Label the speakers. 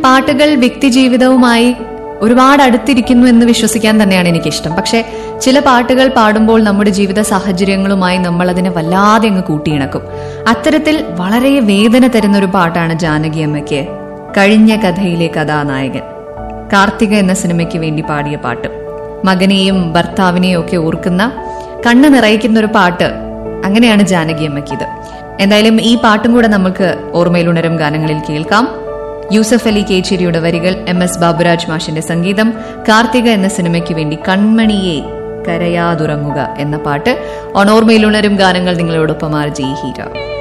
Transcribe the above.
Speaker 1: പാട്ടുകൾ വ്യക്തിജീവിതവുമായി ഒരുപാട് അടുത്തിരിക്കുന്നു എന്ന് വിശ്വസിക്കാൻ തന്നെയാണ് എനിക്കിഷ്ടം പക്ഷെ ചില പാട്ടുകൾ പാടുമ്പോൾ നമ്മുടെ ജീവിത സാഹചര്യങ്ങളുമായി നമ്മൾ അതിനെ വല്ലാതെ അങ്ങ് കൂട്ടിയിണക്കും അത്തരത്തിൽ വളരെ വേദന തരുന്ന ഒരു പാട്ടാണ് ജാനകി അമ്മയ്ക്ക് കഴിഞ്ഞ കഥയിലെ കഥാനായകൻ കാർത്തിക എന്ന സിനിമയ്ക്ക് വേണ്ടി പാടിയ പാട്ട് മകനെയും ഭർത്താവിനെയും ഒക്കെ ഓർക്കുന്ന കണ്ണ് നിറയിക്കുന്ന ഒരു പാട്ട് അങ്ങനെയാണ് ജാനകി അമ്മയ്ക്ക് ഇത് എന്തായാലും ഈ പാട്ടും കൂടെ നമുക്ക് ഓർമ്മയിലുണരും ഗാനങ്ങളിൽ കേൾക്കാം യൂസഫ് അലി കേച്ചേരിയുടെ വരികൾ എം എസ് ബാബുരാജ് മാഷിന്റെ സംഗീതം കാർത്തിക എന്ന സിനിമയ്ക്ക് വേണ്ടി കൺമണിയെ കരയാതുറങ്ങുക എന്ന പാട്ട് ഓണോർമയിലുണരും ഗാനങ്ങൾ നിങ്ങളോടൊപ്പം ആർ ജി ഹീര